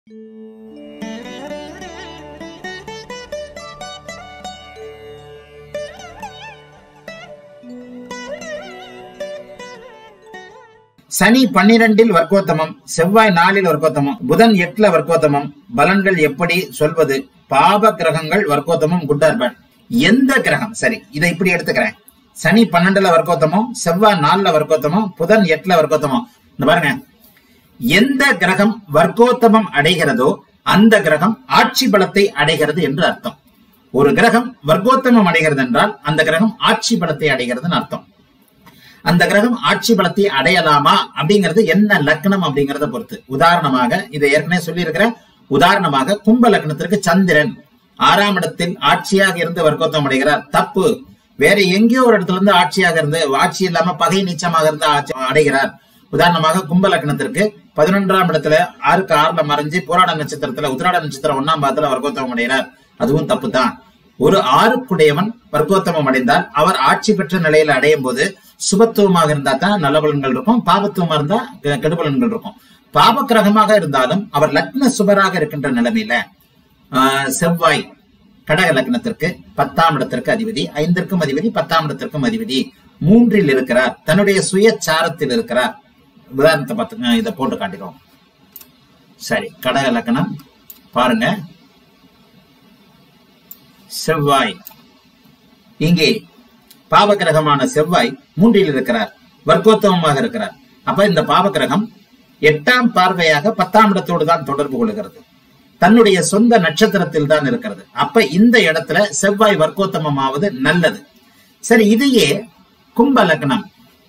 சனி பன்னிரெண்டில் வர்க்கோத்தமம் செவ்வாய் நாலில் வர்க்கோத்தமம் புதன் எட்டுல வர்க்கோத்தமம் பலன்கள் எப்படி சொல்வது பாப கிரகங்கள் வர்க்கோத்தமம் குட் ஆர் பேட் எந்த கிரகம் சரி இதை இப்படி எடுத்துக்கிறேன் சனி பன்னெண்டுல வர்க்கோத்தமம் செவ்வாய் நாலுல வர்க்கோத்தமம் புதன் எட்டுல வர்க்கோத்தமம் இந்த பாருங்க எந்த கிரகம் வர்க்கோத்தமம் அடைகிறதோ அந்த கிரகம் ஆட்சி பலத்தை அடைகிறது என்று அர்த்தம் ஒரு கிரகம் வர்க்கோத்தமம் அடைகிறது என்றால் அந்த கிரகம் ஆட்சி பலத்தை அடைகிறதுன்னு அர்த்தம் அந்த கிரகம் ஆட்சி பலத்தை அடையலாமா அப்படிங்கிறது என்ன லக்னம் அப்படிங்கறத பொறுத்து உதாரணமாக இதை ஏற்கனவே சொல்லியிருக்கிறேன் உதாரணமாக கும்ப லக்னத்திற்கு சந்திரன் ஆறாம் இடத்தில் ஆட்சியாக இருந்து வர்க்கோத்தம் அடைகிறார் தப்பு வேற எங்கேயோ ஒரு இடத்துல இருந்து ஆட்சியாக இருந்து ஆட்சி இல்லாம பகை நீச்சமாக இருந்து ஆட்சி அடைகிறார் உதாரணமாக கும்ப லக்னத்திற்கு பதினொன்றாம் இடத்துல ஆறுக்கு ஆறுல மறைஞ்சு போராட நட்சத்திரத்துல உத்திராட நட்சத்திரம் ஒன்னாம் பாதத்துல வர்க்கோத்தமம் அடைகிறார் அதுவும் தப்பு தான் ஒரு ஆறுக்குடையவன் வர்க்கோத்தமம் அடைந்தால் அவர் ஆட்சி பெற்ற நிலையில அடையும் போது சுபத்துவமாக இருந்தா தான் நல்ல பலன்கள் இருக்கும் பாபத்துவமா இருந்தா கெ- கெடுபலன்கள் இருக்கும் பாப கிரகமாக இருந்தாலும் அவர் லக்ன சுபராக இருக்கின்ற நிலைமையில ஆஹ், செவ்வாய் கடக லக்னத்திற்கு பத்தாம் இடத்திற்கு அதிபதி ஐந்திற்கும் அதிபதி பத்தாம் இடத்திற்கும் அதிபதி மூன்றில் இருக்கிறார் தன்னுடைய சுய சாரத்தில் இருக்கிறார் உதாரணத்தை பார்த்துங்க இதை போட்டு காட்டிடுவோம் சரி கடக லக்னம் பாருங்க செவ்வாய் இங்கே பாவகிரகமான செவ்வாய் மூன்றில் இருக்கிறார் வர்க்கோத்தமமாக இருக்கிறார் அப்ப இந்த பாவகிரகம் எட்டாம் பார்வையாக பத்தாம் இடத்தோடு தான் தொடர்பு கொள்கிறது தன்னுடைய சொந்த நட்சத்திரத்தில் தான் இருக்கிறது அப்ப இந்த இடத்துல செவ்வாய் வர்க்கோத்தமமாவது நல்லது சரி இதையே கும்ப லக்னம்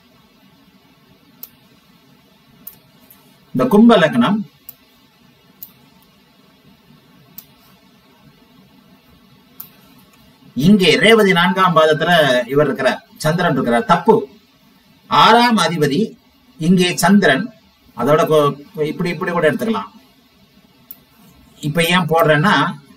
இந்த கும்ப லக்னம் இங்கே ரேவதி நான்காம் பாதத்துல இவர் இருக்கிறார் சந்திரன் இருக்கிறார் தப்பு ஆறாம் அதிபதி இங்கே சந்திரன் அதோட கொ- இப்படி இப்படி கூட எடுத்துக்கலாம் இப்ப ஏன் போடுறேன்னா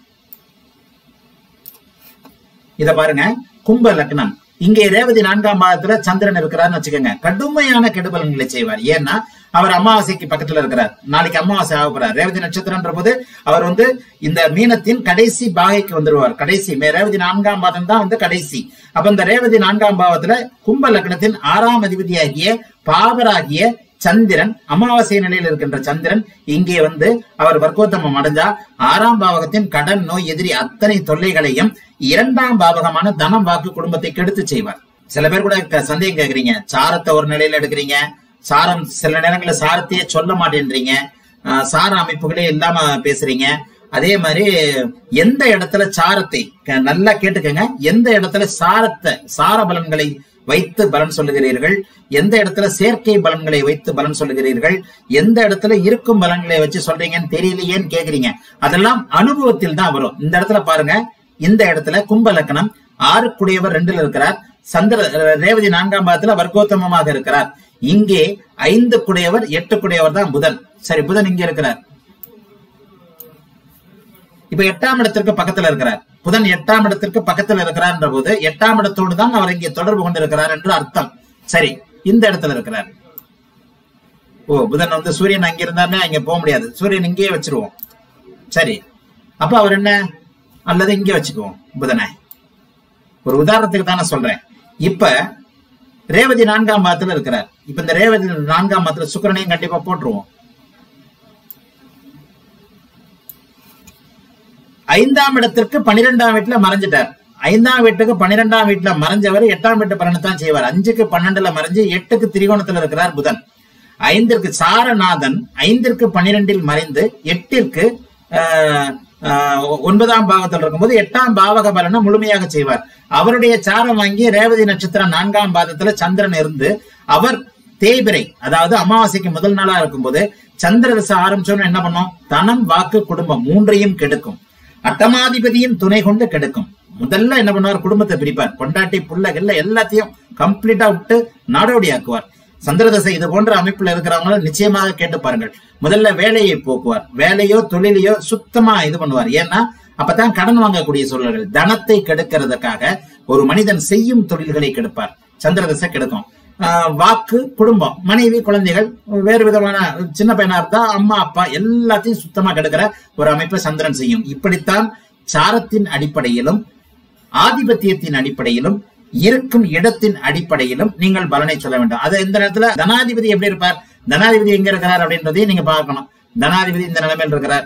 இத பாருங்க கும்ப லக்னம் இங்கே ரேவதி நான்காம் பாதத்துல சந்திரன் இருக்கிறார்னு வச்சுக்கோங்க கடுமையான கெடுபலன்களை செய்வார் ஏன்னா அவர் அமாவாசைக்கு பக்கத்துல இருக்கிறார் நாளைக்கு அமாவாசை ஆக போறார் ரேவதி நட்சத்திரம்ன்ற போது அவர் வந்து இந்த மீனத்தின் கடைசி பாகைக்கு வந்துருவார் கடைசி மே- ரேவதி நான்காம் பாதம் தான் வந்து கடைசி அப்ப இந்த ரேவதி நான்காம் பாவத்துல கும்ப லக்னத்தின் ஆறாம் அதிபதியாகிய பாவராகிய சந்திரன் அமாவாசை நிலையில் இருக்கின்ற சந்திரன் இங்கே வந்து அவர் வர்க்கோத்தமம் அடைஞ்சா ஆறாம் பாவகத்தின் கடன் நோய் எதிரி அத்தனை தொல்லைகளையும் இரண்டாம் பாவகமான தனம் வாக்கு குடும்பத்தை கெடுத்து செய்வார் சில பேர் கூட க- சந்தேகம் கேக்குறீங்க சாரத்தை ஒரு நிலையில எடுக்கிறீங்க சாரம் சில நேரங்களில் சாரத்தையே சொல்ல மாட்டேன்றீங்க ஆஹ் சார அமைப்புகளே இல்லாம பேசுறீங்க அதே மாதிரி எந்த இடத்துல சாரத்தை க- நல்லா கேட்டுக்கங்க எந்த இடத்துல சாரத்தை சார பலன்களை வைத்து பலன் சொல்லுகிறீர்கள் எந்த இடத்துல செயற்கை பலன்களை வைத்து பலன் சொல்லுகிறீர்கள் எந்த இடத்துல இருக்கும் பலன்களை வச்சு சொல்றீங்கன்னு தெரியலையேன்னு கேக்குறீங்க அதெல்லாம் அனுபவத்தில் தான் வரும் இந்த இடத்துல பாருங்க இந்த இடத்துல கும்ப லக்னம் ஆறுக்குடையவர் ரெண்டுல இருக்கிறார் சந்திர ரேவதி நான்காம் பாதத்துல வர்க்கோத்தமமாக இருக்கிறார் இங்கே ஐந்து குடையவர் எட்டு குடையவர் தான் புதன் சரி புதன் இங்க இருக்கிறார் இப்ப எட்டாம் இடத்திற்கு பக்கத்துல இருக்கிறார் புதன் எட்டாம் இடத்திற்கு பக்கத்துல இருக்கிறார்ன்ற போது எட்டாம் இடத்தோடு தான் அவர் இங்கே தொடர்பு கொண்டிருக்கிறார் என்று அர்த்தம் சரி இந்த இடத்துல இருக்கிறார் ஓ புதன் வந்து சூரியன் அங்க இருந்தாருன்னா இங்க போக முடியாது சூரியன் இங்கேயே வச்சிருவோம் சரி அப்ப அவர் என்ன அல்லது இங்கே வச்சுக்குவோம் புதனை ஒரு உதாரணத்துக்கு தான் நான் சொல்றேன் இப்ப ரேவதி நான்காம் பாதத்துல இருக்கிறார் இப்ப இந்த ரேவதி நான்காம் பாதத்துல சுக்கிரனையும் கண்டிப்பா போட்டுருவோம் ஐந்தாம் இடத்திற்கு பன்னிரெண்டாம் வீட்டுல மறைஞ்சிட்டார் ஐந்தாம் வீட்டுக்கு பன்னிரெண்டாம் வீட்டுல மறைஞ்சவர் எட்டாம் வீட்டு பலனைத்தான் செய்வார் அஞ்சுக்கு பன்னெண்டுல மறைஞ்சு எட்டுக்கு திரிகோணத்துல இருக்கிறார் புதன் ஐந்திற்கு சாரநாதன் ஐந்திற்கு பன்னிரெண்டில் மறைந்து எட்டிற்கு ஆஹ், ஆஹ், ஒன்பதாம் பாவத்தில் இருக்கும்போது எட்டாம் பாவக பலனை முழுமையாக செய்வார் அவருடைய சாரம் வாங்கி ரேவதி நட்சத்திரம் நான்காம் பாதத்துல சந்திரன் இருந்து அவர் தேய்பிரை அதாவது அமாவாசைக்கு முதல் நாளா இருக்கும்போது சந்திர தசை ஆரம்பிச்சோன்னு என்ன பண்ணும் தனம் வாக்கு குடும்பம் மூன்றையும் கெடுக்கும் அட்டமாதிபதியின் துணை கொண்டு கெடுக்கும் முதல்ல என்ன பண்ணுவார் குடும்பத்தை பிரிப்பார் பொண்டாட்டி புள்ள கிள்ள எல்லாத்தையும் கம்ப்ளீட்டா விட்டு நாடோடி ஆக்குவார் சந்திரதசை இது போன்ற அமைப்புல இருக்கிறவங்க நிச்சயமாக கேட்டு பாருங்கள் முதல்ல வேலையை போக்குவார் வேலையோ தொழிலையோ சுத்தமா இது பண்ணுவார் ஏன்னா அப்பதான் கடன் வாங்கக்கூடிய சூழல்கள் தனத்தை கெடுக்கிறதுக்காக ஒரு மனிதன் செய்யும் தொழில்களை கெடுப்பார் சந்திரதசை கெடுக்கும் ஆஹ், வாக்கு குடும்பம் மனைவி குழந்தைகள் வேறு விதமான சின்ன பையனா இருந்தா அம்மா அப்பா எல்லாத்தையும் சுத்தமா கெடுக்கிற ஒரு அமைப்பை சந்திரன் செய்யும் இப்படித்தான் சாரத்தின் அடிப்படையிலும் ஆதிபத்தியத்தின் அடிப்படையிலும் இருக்கும் இடத்தின் அடிப்படையிலும் நீங்கள் பலனை சொல்ல வேண்டும் அது இந்த நேரத்துல தனாதிபதி எப்படி இருப்பார் தனாதிபதி எங்க இருக்கிறார் அப்படின்றதையும் நீங்க பார்க்கணும் தனாதிபதி இந்த நிலைமையில் இருக்கிறார்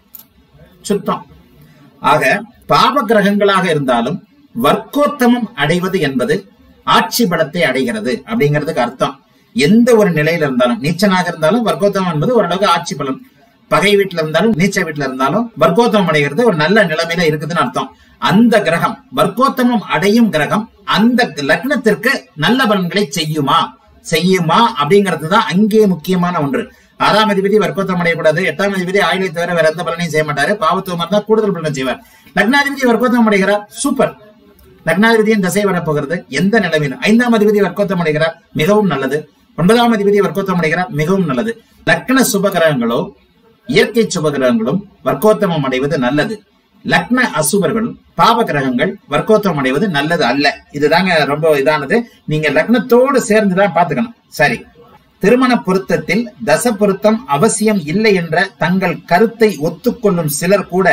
சுத்தம் ஆக பாப கிரகங்களாக இருந்தாலும் வர்க்கோத்தமம் அடைவது என்பது ஆட்சி பலத்தை அடைகிறது அப்படிங்கிறதுக்கு அர்த்தம் எந்த ஒரு நிலையில இருந்தாலும் நீச்சனாக இருந்தாலும் வர்க்கோத்தமம் என்பது ஓரளவுக்கு ஆட்சி பலன் பகை வீட்டுல இருந்தாலும் நீச்ச வீட்டுல இருந்தாலும் வர்க்கோத்தமம் அடைகிறது ஒரு நல்ல நிலைமையில இருக்குதுன்னு அர்த்தம் அந்த கிரகம் வர்க்கோத்தமம் அடையும் கிரகம் அந்த லக்னத்திற்கு நல்ல பலன்களை செய்யுமா செய்யுமா அப்படிங்கிறது தான் அங்கே முக்கியமான ஒன்று ஆறாம் அதிபதி வர்க்கோத்தம் அடையக்கூடாது எட்டாம் அதிபதி ஆயுளை தவிர வேற எந்த பலனையும் செய்ய மாட்டாரு பாவத்துவம் இருந்தா கூடுதல் பலனை செய்வார் லக்னாதிபதி வர்க்கோத்தம் அடைகிறார் சூப்பர் லக்னாதிபதியின் தசை வரப்போகிறது எந்த நிலைமையிலும் ஐந்தாம் அதிபதி வர்க்கோத்தம் அடைகிறார் மிகவும் நல்லது ஒன்பதாம் அதிபதி வர்க்கோத்தம் அடைகிறார் மிகவும் நல்லது லக்ன சுபகிரகங்களோ இயற்கை சுபகிரகங்களும் வர்க்கோத்தமம் அடைவது நல்லது லக்ன அசுபர்களும் பாவ கிரகங்கள் வர்க்கோத்தமம் அடைவது நல்லது அல்ல இதுதாங்க ரொம்ப இதானது நீங்க லக்னத்தோடு சேர்ந்துதான் பாத்துக்கணும் சரி திருமண பொருத்தத்தில் தச பொருத்தம் அவசியம் இல்லை என்ற தங்கள் கருத்தை ஒத்துக்கொள்ளும் சிலர் கூட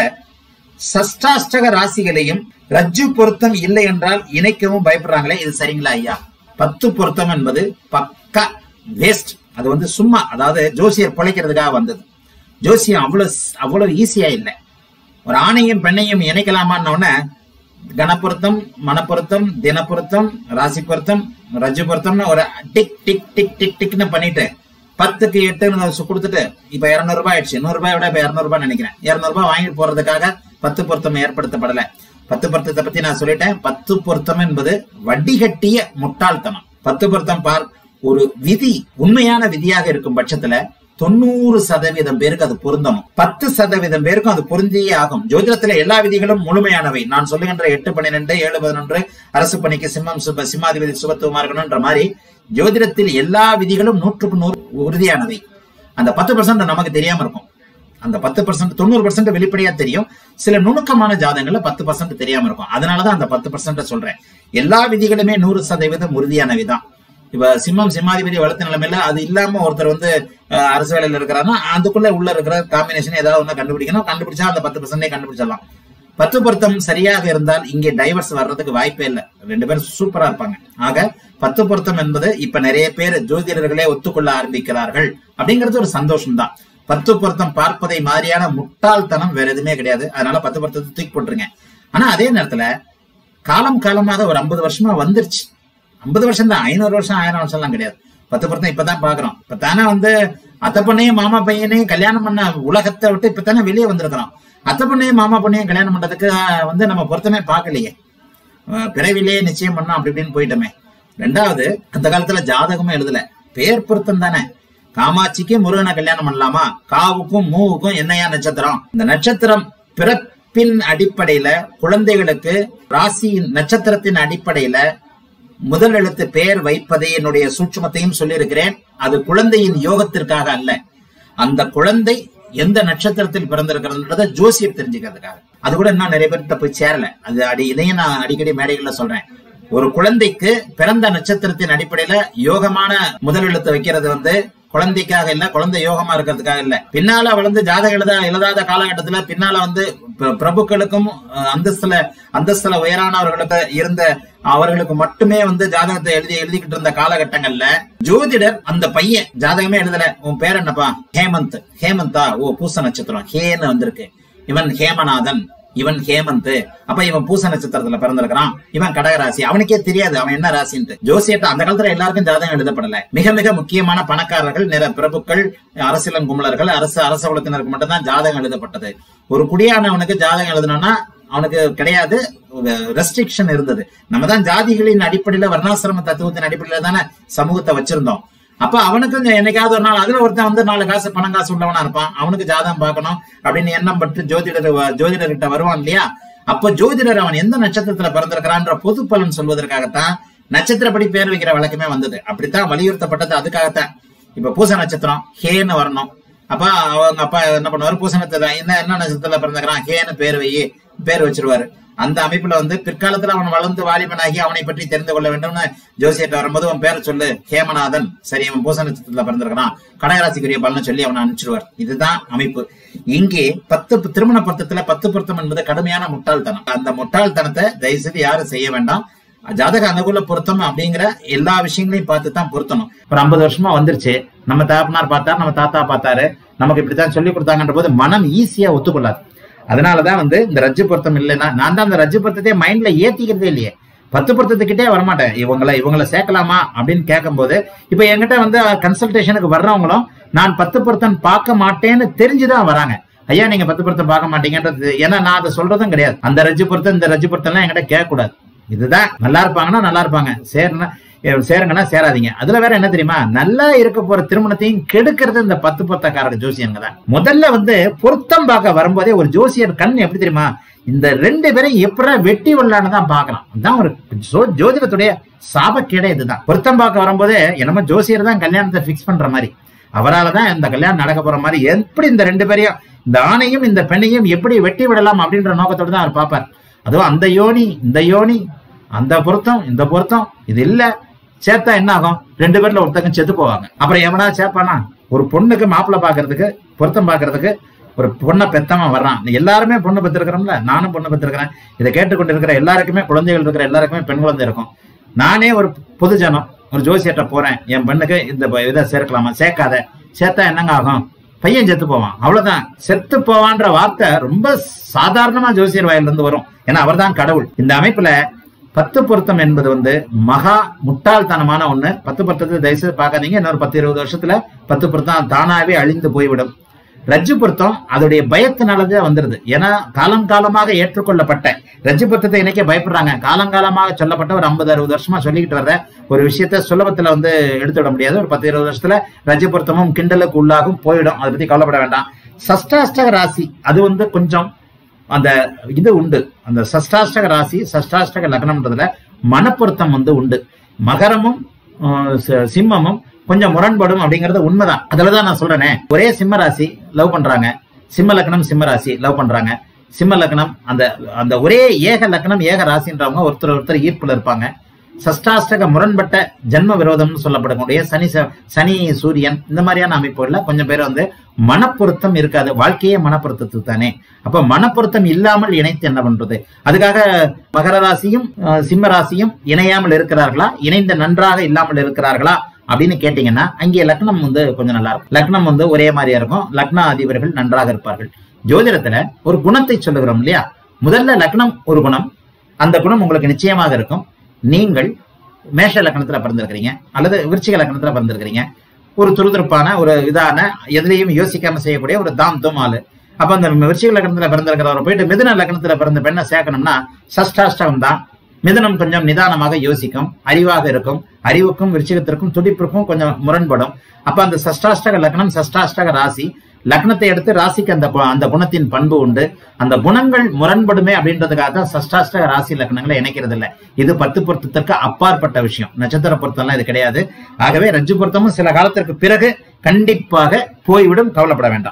சஷ்டாஷ்டக ராசிகளையும் ரஜ்ஜு பொருத்தம் இல்லை என்றால் இணைக்கவும் பயப்படுறாங்களே இது சரிங்களா ஐயா பத்து பொருத்தம் என்பது பக்கா வேஸ்ட் அது வந்து சும்மா அதாவது ஜோசியர் பிழைக்கிறதுக்காக வந்தது ஜோசியம் அவ்வளவு அவ்வளவு ஈஸியா இல்லை ஒரு ஆணையும் பெண்ணையும் இணைக்கலாமான்னு உடனே கணப்பொருத்தம் மனப்பொருத்தம் தினப்பொருத்தம் ராசி பொருத்தம் ரஜ்ஜு பொருத்தம்னு ஒரு டிக் டிக் டிக் டிக் டிக்னு பண்ணிட்டு பத்துக்கு எட்டுன்னு சு- கொடுத்துட்டு இப்ப இருநூறு ரூபாய் ஆயிடுச்சு நூறு ரூபாய் விட இப்ப இருநூறு ரூபாய் நினைக்கிறேன் இருநூறு ரூபாய் வாங்கிட்டு போறதுக்காக பத்து பொருத்தம் ஏற்படுத்தப்படல பத்து பொருத்தத்தை பத்தி நான் சொல்லிட்டேன் பத்து பொருத்தம் என்பது வடிகட்டிய முட்டாள்தனம் பத்து பொருத்தம் பார் ஒரு விதி உண்மையான விதியாக இருக்கும் பட்சத்துல தொண்ணூறு சதவீதம் பேருக்கு அது பொருந்தணும் பத்து சதவீதம் பேருக்கும் அது பொருந்தியே ஆகும் ஜோதிடத்துல எல்லா விதிகளும் முழுமையானவை நான் சொல்லுகின்ற எட்டு பன்னிரெண்டு ஏழு பதினொன்று அரசு பணிக்கு சிம்மம் சுப சிம்மாதிபதி சுபத்துவமா இருக்கணும்ன்ற மாதிரி ஜோதிடத்தில் எல்லா விதிகளும் நூற்றுக்கு நூறு உறுதியானவை அந்த பத்து பர்சன்ட் நமக்கு தெரியாம இருக்கும் அந்த பத்து பர்சன்ட் தொண்ணூறு பர்சன்ட் வெளிப்படையா தெரியும் சில நுணுக்கமான ஜாதகங்கள்ல பத்து பர்சன்ட் தெரியாம இருக்கும் அதனாலதான் அந்த பத்து பர்சன்ட் சொல்றேன் எல்லா விதிகளுமே நூறு சதவீதம் உறுதியானவை தான் இப்ப சிம்மம் சிம்மாதிபதி வளர்த்த நிலைமையில அது இல்லாம ஒருத்தர் வந்து அஹ், அரசு வேலையில இருக்கிறாருன்னா அதுக்குள்ள உள்ள இருக்கிற காம்பினேஷன் ஏதாவது ஒண்ணு கண்டுபிடிக்கணும் கண்டுபிடிச்சா அந்த பத்து பர்சன்டே கண்டுபிடிச்சிடலாம் பத்து பொருத்தம் சரியாக இருந்தால் இங்கே டைவர்ஸ் வர்றதுக்கு வாய்ப்பே இல்லை ரெண்டு பேரும் சூப்பரா இருப்பாங்க ஆக பத்து பொருத்தம் என்பது இப்ப நிறைய பேர் ஜோதிடர்களே ஒத்துக்கொள்ள ஆரம்பிக்கிறார்கள் அப்படிங்கிறது ஒரு சந்தோஷம் தான் பத்து பொருத்தம் பார்ப்பதை மாதிரியான முட்டாள்தனம் வேற எதுவுமே கிடையாது அதனால பத்து பொருத்தத்தை தூக்கி போட்டுருங்க ஆனா அதே நேரத்துல காலம் காலமாக ஒரு ஐம்பது வருஷமா வந்துருச்சு ஐம்பது வருஷம் தான் ஐநூறு வருஷம் ஆயிரம் வருஷம் எல்லாம் கிடையாது பத்து பொருத்தம் இப்பதான் பாக்குறோம் இப்ப தானே வந்து அத்தை பொண்ணையும் மாமா பையனையும் கல்யாணம் பண்ண உலகத்தை விட்டு இப்ப தானே வெளியே வந்திருக்கிறோம் அத்தை பொண்ணையும் மாமா பொண்ணையும் கல்யாணம் பண்றதுக்கு ஆஹ், வந்து நம்ம பொருத்தமே பார்க்கலையே அஹ், பிறவிலேயே நிச்சயம் பண்ணோம் அப்படி இப்படின்னு போயிட்டோமே ரெண்டாவது அந்த காலத்துல ஜாதகமும் எழுதல பேர் பொருத்தம் தானே காமாட்சிக்கு முருகனை கல்யாணம் பண்ணலாமா காவுக்கும் மூவுக்கும் என்னையா நட்சத்திரம் இந்த நட்சத்திரம் பிறப்பின் அடிப்படையில குழந்தைகளுக்கு ராசியின் நட்சத்திரத்தின் அடிப்படையில முதல் எழுத்து பெயர் வைப்பதை என்னுடைய சூட்சுமத்தையும் சொல்லியிருக்கிறேன் அது குழந்தையின் யோகத்திற்காக அல்ல அந்த குழந்தை எந்த நட்சத்திரத்தில் பிறந்திருக்கிறதுன்றத ஜோசியர் தெரிஞ்சுக்கிறதுக்காக அது கூட இன்னும் நிறைய பேர்கிட்ட போய் சேரல அது அடி இதையும் நான் அடிக்கடி மேடைகள்ல சொல்றேன் ஒரு குழந்தைக்கு பிறந்த நட்சத்திரத்தின் அடிப்படையில யோகமான முதல் எழுத்து வைக்கிறது வந்து குழந்தைக்காக இல்ல குழந்தை யோகமா இருக்கிறதுக்காக இல்ல பின்னால வளர்ந்து ஜாதகம் எழுத எழுதாத காலகட்டத்துல பின்னால வந்து பிர- பிரபுக்களுக்கும் அஹ், அந்தஸ்துல அந்தஸ்துல உயரானவர்களுக்கு இருந்த அவர்களுக்கு மட்டுமே வந்து ஜாதகத்தை எழுதி எழுதிக்கிட்டு இருந்த காலகட்டங்கள்ல ஜோதிடர் அந்த பையன் ஜாதகமே எழுதல உன் பேர் என்னப்பா ஹேமந்த் ஹேமந்தா ஓ பூச நட்சத்திரம் ஹேன்னு வந்திருக்கு இவன் ஹேமநாதன் இவன் ஹேமந்த் அப்ப இவன் பூச நட்சத்திரத்துல பிறந்திருக்கிறான் இவன் கடகராசி அவனுக்கே தெரியாது அவன் என்ன ராசின்ட்டு ஜோசியத்தை அந்த காலத்துல எல்லாருக்கும் ஜாதகம் எழுதப்படல மிக மிக முக்கியமான பணக்காரர்கள் நிற பிரபுக்கள் அரசியலம் கும்பலர்கள் அரசு அரச குலத்தினருக்கு மட்டும்தான் ஜாதகம் எழுதப்பட்டது ஒரு குடியானவனுக்கு ஜாதகம் எழுதணும்னா அவனுக்கு கிடையாது ரெஸ்ட்ரிக்ஷன் இருந்தது நம்ம தான் ஜாதிகளின் அடிப்படையில வர்ணாசிரம தத்துவத்தின் அடிப்படையில தானே சமூகத்தை வச்சிருந்தோம் அப்ப அவனுக்கு இந்த என்னைக்காவது ஒரு நாள் அதுல ஒருத்தன் வந்து நாலு காசு பணம் காசு உள்ளவனா இருப்பான் அவனுக்கு ஜாதகம் பார்க்கணும் அப்படின்னு எண்ணம் பட்டு ஜோதிடர் வ- ஜோதிடர்கிட்ட வருவான் இல்லையா அப்ப ஜோதிடர் அவன் எந்த நட்சத்திரத்துல பிறந்திருக்கிறான்ற பொது பலன் சொல்வதற்காகத்தான் நட்சத்திரப்படி பேர் வைக்கிற வழக்கமே வந்தது அப்படித்தான் வலியுறுத்தப்பட்டது அதுக்காகத்தான் இப்ப பூச நட்சத்திரம் ஹேன்னு வரணும் அப்ப அவங்க அப்பா என்ன பண்ணுவாரு பூச நட்சத்திரம் என்ன என்ன நட்சத்திரத்துல பிறந்திருக்கிறான் ஹேன்னு பேர் வை பேர் வச்சிருவாரு அந்த அமைப்புல வந்து பிற்காலத்துல அவன் வளர்ந்து வாலிபனாகி அவனை பற்றி தெரிந்து கொள்ள வேண்டும்னு ஜோசியர்ட்ட வரும்போது அவன் பேரை சொல்லு ஹேமநாதன் சரி அவன் பூச நட்சத்திரத்துல பிறந்திருக்கிறான் கடகராசிக்குரிய பலனை சொல்லி அவனை அனுப்பிச்சிடுவார் இதுதான் அமைப்பு இங்கே பத்து திருமண பொருத்தத்துல பத்து பொருத்தம் என்பது கடுமையான முட்டாள்தனம் அந்த முட்டாள்தனத்தை தயவுசெய்து யாரும் செய்ய வேண்டாம் ஜாதக அனுகூல பொருத்தம் அப்படிங்கிற எல்லா விஷயங்களையும் பார்த்து தான் பொருத்தணும் ஒரு ஐம்பது வருஷமா வந்துருச்சு நம்ம தகப்பனார் பார்த்தாரு நம்ம தாத்தா பார்த்தாரு நமக்கு இப்படித்தான் சொல்லி கொடுத்தாங்கன்ற போது மனம் ஈஸியா ஒத்துக்கொள்ளாது அதனாலதான் வந்து இந்த ரஜ்ஜு பொருத்தம் இல்லைன்னா நான் தான் அந்த ரஜ்ஜு பொருத்தத்தையே மைண்ட்ல ஏத்திக்கிறதே இல்லையே பத்து பொருத்தத்துக்கிட்டே வரமாட்டேன் இவங்கள இவங்கள சேர்க்கலாமா அப்படின்னு கேட்கும்போது இப்ப என்கிட்ட வந்து கன்சல்டேஷனுக்கு வர்றவங்களும் நான் பத்து பொருத்தம் பார்க்க மாட்டேன்னு தெரிஞ்சுதான் வராங்க ஐயா நீங்க பத்து பொருத்தம் பார்க்க மாட்டீங்கன்றது ஏன்னா நான் அதை சொல்றதும் கிடையாது அந்த ரஜ்ஜு பொருத்தம் இந்த ரஜ்ஜு பொருத்தம் எல்லாம் என்கிட்ட கேட்க கூடாது இதுதான் நல்லா இருப்பாங்கன்னா நல்லா இருப்பாங்க சேருனா சேருங்கன்னா சேராதீங்க அதுல வேற என்ன தெரியுமா நல்லா இருக்க போற திருமணத்தையும் கெடுக்கிறது இந்த பத்து பொருத்தக்காரர் ஜோசியங்க தான் முதல்ல வந்து பொருத்தம் பார்க்க வரும்போதே ஒரு ஜோசியர் கண் எப்படி தெரியுமா இந்த ரெண்டு பேரையும் எப்படா வெட்டி விடலான்னு தான் பார்க்கலாம் அதான் ஒரு ஜோ- ஜோதிடத்துடைய சாபக்கேடே இதுதான் பொருத்தம் பார்க்க வரும்போதே என்னமோ ஜோசியர் தான் கல்யாணத்தை பிக்ஸ் பண்ற மாதிரி அவரால தான் இந்த கல்யாணம் நடக்க போற மாதிரி எப்படி இந்த ரெண்டு பேரையும் இந்த ஆணையும் இந்த பெண்ணையும் எப்படி வெட்டி விடலாம் அப்படின்ற நோக்கத்தோட தான் அவர் பார்ப்பார் அதுவும் அந்த யோனி இந்த யோனி அந்த பொருத்தம் இந்த பொருத்தம் இது இல்ல சேர்த்தா என்ன ஆகும் ரெண்டு பேர்ல ஒருத்தங்க செத்து போவாங்க அப்புறம் எவனா சேர்ப்பானா ஒரு பொண்ணுக்கு மாப்பிள்ளை பாக்குறதுக்கு பொருத்தம் பாக்குறதுக்கு ஒரு பொண்ணை பெத்தவன் வர்றான் எல்லாருமே பொண்ணு பெற்றிருக்கிறோம்ல நானும் பொண்ணு பெற்றிருக்கிறேன் இதை கேட்டுக்கொண்டு இருக்கிற எல்லாருக்குமே குழந்தைகள் இருக்கிற எல்லாருக்குமே பெண் குழந்தை இருக்கும் நானே ஒரு பொதுஜனம் ஒரு ஜோசியர்ட்ட போறேன் என் பெண்ணுக்கு இந்த ப- இதை சேர்க்கலாமா சேர்க்காத சேர்த்தா என்னங்க ஆகும் பையன் செத்து போவான் அவ்வளவுதான் செத்து போவான்ற வார்த்தை ரொம்ப சாதாரணமா ஜோசியர் வாயில இருந்து வரும் ஏன்னா அவர்தான் கடவுள் இந்த அமைப்புல பத்து பொருத்தம் என்பது வந்து மகா முட்டாள்தனமான ஒண்ணு பத்து பொருத்தத்தை தயவுசெய்து பார்க்காதீங்க இன்னொரு பத்து இருபது வருஷத்துல பத்து பொருத்தம் தானாவே அழிந்து போய்விடும் ரஜ்ஜு பொருத்தம் அதோடைய பயத்தினாலதான் வந்துருது ஏன்னா காலம் காலமாக ஏற்றுக்கொள்ளப்பட்ட ரஜ்ஜு பொருத்தத்தை இன்னைக்கே பயப்படுறாங்க காலங்காலமாக சொல்லப்பட்ட ஒரு ஐம்பது அறுபது வருஷமா சொல்லிக்கிட்டு வர்ற ஒரு விஷயத்த சுலபத்துல வந்து எடுத்து விட முடியாது ஒரு பத்து இருபது வருஷத்துல ரஜ்ஜு பொருத்தமும் கிண்டலுக்கு உள்ளாகும் போயிடும் அதை பத்தி கவலைப்பட வேண்டாம் சஷ்டாஷ்டக ராசி அது வந்து கொஞ்சம் அந்த இது உண்டு அந்த சஷ்டாஷ்டக ராசி சஷ்டாஷ்டக லக்னம்ன்றதுல மனப்பொருத்தம் வந்து உண்டு மகரமும் அஹ், சி- சிம்மமும் கொஞ்சம் முரண்படும் அப்படிங்கறது உண்மைதான் அதுலதான் நான் சொல்றேனே ஒரே சிம்ம ராசி லவ் பண்றாங்க சிம்ம லக்னம் சிம்ம ராசி லவ் பண்றாங்க சிம்ம லக்னம் அந்த அந்த ஒரே ஏக லக்னம் ஏக ராசின்றவங்க ஒருத்தர் ஒருத்தர் ஈர்ப்புல இருப்பாங்க சஷ்டாஷ்டக முரண்பட்ட ஜன்ம விரோதம்னு சொல்லப்படக்கூடிய சனி ச- சனி சூரியன் இந்த மாதிரியான அமைப்புகள்ல கொஞ்சம் பேர் வந்து மனப்பொருத்தம் இருக்காது வாழ்க்கையே மனப்பொருத்தத்துக்கு தானே அப்ப மனப்பொருத்தம் இல்லாமல் இணைத்து என்ன பண்றது அதுக்காக மகர ராசியும் அஹ், சிம்ம ராசியும் இணையாமல் இருக்கிறார்களா இணைந்து நன்றாக இல்லாமல் இருக்கிறார்களா அப்படின்னு கேட்டீங்கன்னா அங்கே லக்னம் வந்து கொஞ்சம் நல்லா இருக்கும் லக்னம் வந்து ஒரே மாதிரியா இருக்கும் லக்ன அதிபர்கள் நன்றாக இருப்பார்கள் ஜோதிடத்துல ஒரு குணத்தை சொல்லுகிறோம் இல்லையா முதல்ல லக்னம் ஒரு குணம் அந்த குணம் உங்களுக்கு நிச்சயமாக இருக்கும் நீங்கள் மேஷ லக்னத்துல பிறந்திருக்கிறீங்க அல்லது விருச்சிக லக்னத்துல பிறந்திருக்கிறீங்க ஒரு துருதுருப்பான ஒரு இதான எதுலையும் யோசிக்காம செய்யக்கூடிய ஒரு தாம் தும் ஆளு அப்ப அந்த விருச்சிக லக்னத்துல பிறந்திருக்கிறவரை போயிட்டு மிதுன லக்னத்துல பிறந்த பெண்ணை சேர்க்கணும்னா சஷ்டாஷ்டம் தான் மிதுனம் கொஞ்சம் நிதானமாக யோசிக்கும் அறிவாக இருக்கும் அறிவுக்கும் விருச்சிகத்திற்கும் துடிப்பிற்கும் கொஞ்சம் முரண்படும் அப்ப அந்த சஷ்டாஷ்டக லக்னம் சஷ்டாஷ்டக ராசி லக்னத்தை எடுத்து ராசிக்கு அந்த கு- அந்த குணத்தின் பண்பு உண்டு அந்த குணங்கள் முரண்படுமே அப்படின்றதுக்காக தான் சஷ்டாஷ்டக ராசி லக்னங்களை இணைக்கிறது இல்ல இது பத்து பொருத்தத்திற்கு அப்பாற்பட்ட விஷயம் நட்சத்திர பொருத்தம்லாம் இது கிடையாது ஆகவே ரஜ்ஜு பொருத்தமும் சில காலத்திற்கு பிறகு கண்டிப்பாக போய்விடும் கவலைப்பட வேண்டாம்